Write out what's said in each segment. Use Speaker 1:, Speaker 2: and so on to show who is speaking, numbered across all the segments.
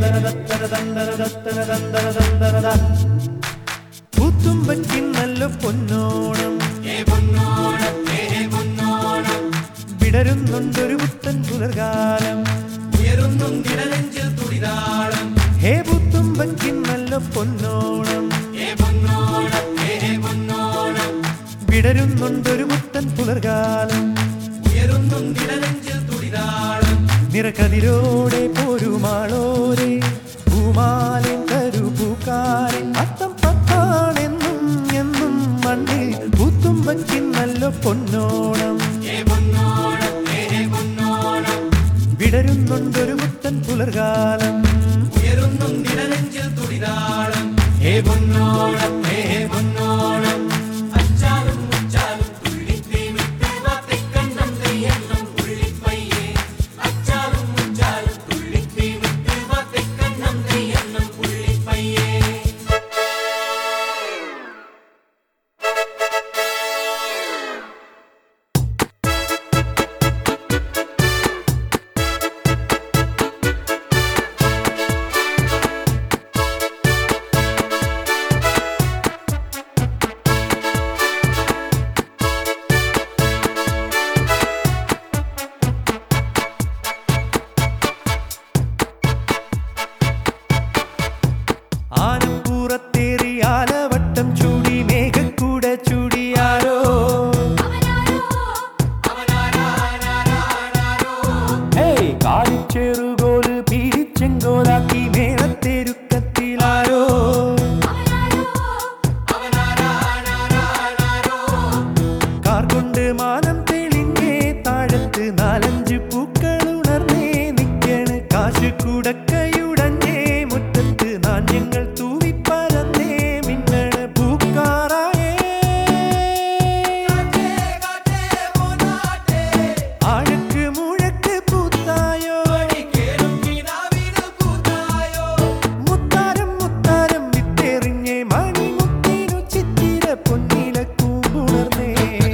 Speaker 1: പൂത്തുമ്പയ്ക്ക് നല്ല പൊന്നോണം വിടരുന്നുണ്ടൊരു പുത്തൻ പുലർകാലം
Speaker 2: ഉയരുന്നുണ്ടിടനെഞ്ചിൽ തുടിതാളം
Speaker 1: ഹേ പൂത്തുമ്പയ്ക്ക് നല്ല പൊന്നോണം
Speaker 2: ഏ പൊന്നോണം ഏ പൊന്നോണം
Speaker 1: വിടരുന്നുണ്ടൊരു പുത്തൻ പുലർകാലം
Speaker 2: ഉയരുന്നുണ്ടിടനെഞ്ചിൽ തുടിതാളം
Speaker 1: നിറകതിരോടെ പോരുമാളോരെ പൂമാലൻ തരു പൂക്കാരൻ അത്തം പത്താണെന്നും എന്നും മണ്ണിൽ പൂത്തുമ്പയ്ക്ക് നല്ല പൊന്നോണം
Speaker 2: ഏ പൊന്നോണം ഏ പൊന്നോണം
Speaker 1: വിടരുന്നുണ്ടൊരു പുത്തൻ പുലർകാലം
Speaker 2: ഉയരുന്നുണ്ടിടനെഞ്ചിൽ തുടിതാളം ഏ പൊന്നോണം ഏ പൊന്നോണം അച്ചാലും മുച്ചാലും തുള്ളിത്തീമിട്ട് വാത്തിക്കണ്ണം തെയ്യെണ്ണം ഉള്ളിപ്പയ്യേ അച്ചാലും മുച്ചാലും തുള്ളിത്തീമിട്ട് വാത്തിക്കണ്ണം തെയ്യെണ്ണം ഉള്ളിപ്പയ്യേ
Speaker 1: ആനപ്പൂറത്തേറി ആലവട്ടം ചൂടി മേഘക്കൂട ചൂടിയാരോ ഹേയ് കാലിച്ചെറുകോല് പീരിച്ചെങ്കോലാക്കി മേളത്തെരുക്കത്തിലാരോ കാർ കൊണ്ട് മാനം തെളിഞ്ഞേ താഴത്ത് നാലഞ്ച് പൂക്കൾ ഉണർന്നേ നിക്കണ് കാശ് കുടക്കയുടഞ്ഞേ മുറ്റത്ത് നാണ്യങ്ങൾ തൂവിപ്പരന്നേ മിന്നണ് പൂക്കാറായേ ആഴക്ക് മുഴക്ക് പൂത്തായോ മുത്താരം മുത്താരം വിത്തെറിഞ്ഞേ മണിമുത്തിനു ചിത്തിര പൊന്നില കൂമ്പുണർന്നേ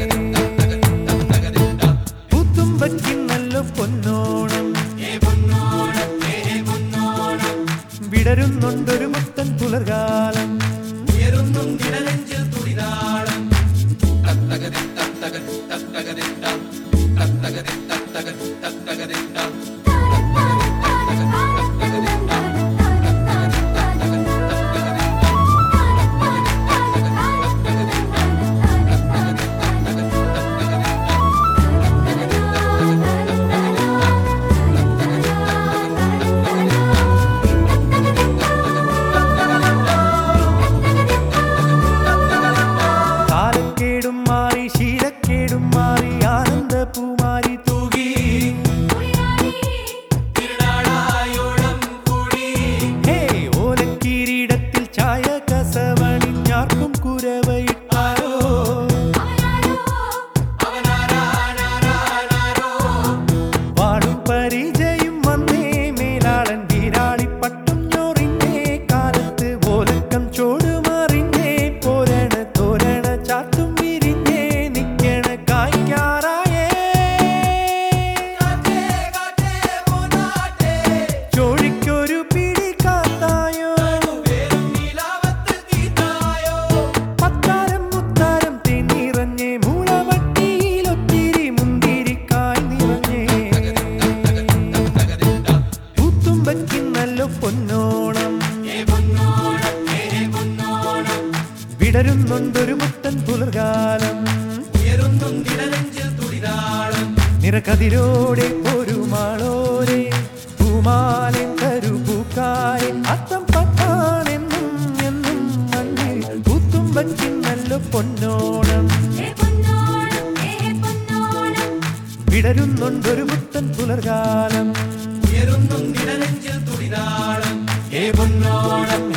Speaker 1: പൂത്തുമ്പയ്ക്ക് നല്ല പൊന്നോണം വിടരുന്നുണ്ടൊരു മുത്തൻ പുലർകാലം
Speaker 2: ഉയരുന്നുണ്ടിടനെഞ്ചിൽ തുടിതാളം
Speaker 1: കാലക്കേടും മാറി ശീലക്കേടും മാറി ആനന്ദ പൂമാരി തൂകി
Speaker 2: തിരുനാളായോളം കൂടി
Speaker 1: ഹേ ഓലക്കീരിടത്തിൽ ചായ കസവണിഞ്ഞാർക്കും കുരവയിട്ടാരോ വാടും പരിചയും വന്നേ മേലാളൻ വീരാളിപ്പട്ടും ഞൊറിഞ്ഞേ കാലത്ത് ഓലക്കം ചോടുമറിഞ്ഞേ പോരണ തോരണ ചാത്തും വിരിഞ്ഞേ നിക്കണ കായ്ക്കാറായേ ചോഴിക്കൊരു പിടി കാത്തായോ പത്താരം മുത്താരം തെന്നിറഞ്ഞേ മൂളവട്ടിയിലൊത്തിരി മുന്തിരിക്കായ് നിറഞ്ഞേ പൂത്തുമ്പയ്ക്ക് നല്ല പൊന്നോണം വിടരുന്നുണ്ടൊരു മുത്തൻ പുലർകാലം നിറകതിരോടെ ഒരു മാളോരെ പൂമാലൻ തരു പൂക്കാരൻ അത്തം പത്താണെന്നും എന്നും മണ്ണിൽ പൂത്തുമ്പയ്ക്ക് നല്ല പൊന്നോണം വിടരുന്നുണ്ടൊരു മുത്തൻ പുലർകാലം
Speaker 2: ഉയരുന്നുണ്ടിടനെഞ്ചിൽ തുടിതാളം ഏ പൊന്നോണം